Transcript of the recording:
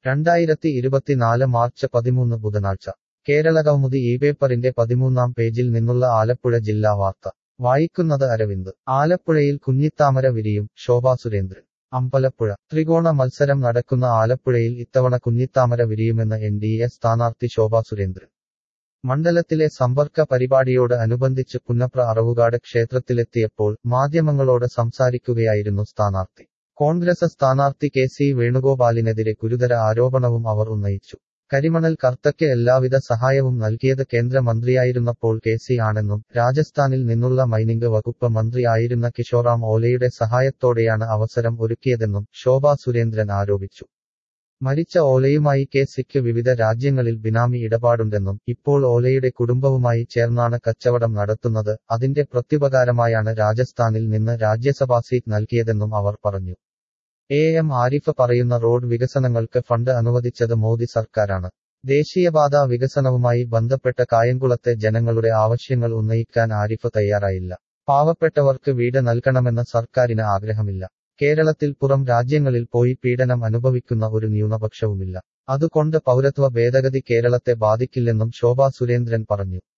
രണ്ടായിരത്തി ഇരുപത്തിനാല് മാർച്ച് പതിമൂന്ന് ബുധനാഴ്ച കേരള കൗമുദി ഈ പേപ്പറിന്റെ പതിമൂന്നാം പേജിൽ നിന്നുള്ള ആലപ്പുഴ ജില്ലാ വാർത്ത വായിക്കുന്നത് അരവിന്ദ് ആലപ്പുഴയിൽ കുഞ്ഞിത്താമര വിരിയും ശോഭാ സുരേന്ദ്രൻ അമ്പലപ്പുഴ ത്രികോണ മത്സരം നടക്കുന്ന ആലപ്പുഴയിൽ ഇത്തവണ കുഞ്ഞിത്താമര വിരിയുമെന്ന് എൻ ഡി എ സ്ഥാനാർത്ഥി ശോഭാ സുരേന്ദ്രൻ മണ്ഡലത്തിലെ സമ്പർക്ക പരിപാടിയോട് അനുബന്ധിച്ച് പുന്നപ്ര അറവുകാട് ക്ഷേത്രത്തിലെത്തിയപ്പോൾ മാധ്യമങ്ങളോട് സംസാരിക്കുകയായിരുന്നു സ്ഥാനാർത്ഥി കോൺഗ്രസ് സ്ഥാനാർത്ഥി കെ സി വേണുഗോപാലിനെതിരെ ഗുരുതര ആരോപണവും അവർ ഉന്നയിച്ചു കരിമണൽ കർത്തയ്ക്ക് എല്ലാവിധ സഹായവും നൽകിയത് കേന്ദ്രമന്ത്രിയായിരുന്നപ്പോൾ കെ സി ആണെന്നും രാജസ്ഥാനിൽ നിന്നുള്ള മൈനിംഗ് വകുപ്പ് മന്ത്രി ആയിരുന്ന കിഷോറാം ഓലയുടെ സഹായത്തോടെയാണ് അവസരം ഒരുക്കിയതെന്നും ശോഭാ സുരേന്ദ്രൻ ആരോപിച്ചു മരിച്ച ഓലയുമായി കെ സിക്ക് വിവിധ രാജ്യങ്ങളിൽ ബിനാമി ഇടപാടുണ്ടെന്നും ഇപ്പോൾ ഓലയുടെ കുടുംബവുമായി ചേർന്നാണ് കച്ചവടം നടത്തുന്നത് അതിന്റെ പ്രത്യുപകാരമായാണ് രാജസ്ഥാനിൽ നിന്ന് രാജ്യസഭാ സീറ്റ് നൽകിയതെന്നും അവർ പറഞ്ഞു എ എം ആരിഫ് പറയുന്ന റോഡ് വികസനങ്ങൾക്ക് ഫണ്ട് അനുവദിച്ചത് മോദി സർക്കാരാണ് ദേശീയപാത വികസനവുമായി ബന്ധപ്പെട്ട കായംകുളത്തെ ജനങ്ങളുടെ ആവശ്യങ്ങൾ ഉന്നയിക്കാൻ ആരിഫ് തയ്യാറായില്ല പാവപ്പെട്ടവർക്ക് വീട് നൽകണമെന്ന് സർക്കാരിന് ആഗ്രഹമില്ല കേരളത്തിൽ പുറം രാജ്യങ്ങളിൽ പോയി പീഡനം അനുഭവിക്കുന്ന ഒരു ന്യൂനപക്ഷവുമില്ല അതുകൊണ്ട് പൗരത്വ ഭേദഗതി കേരളത്തെ ബാധിക്കില്ലെന്നും ശോഭാ സുരേന്ദ്രൻ പറഞ്ഞു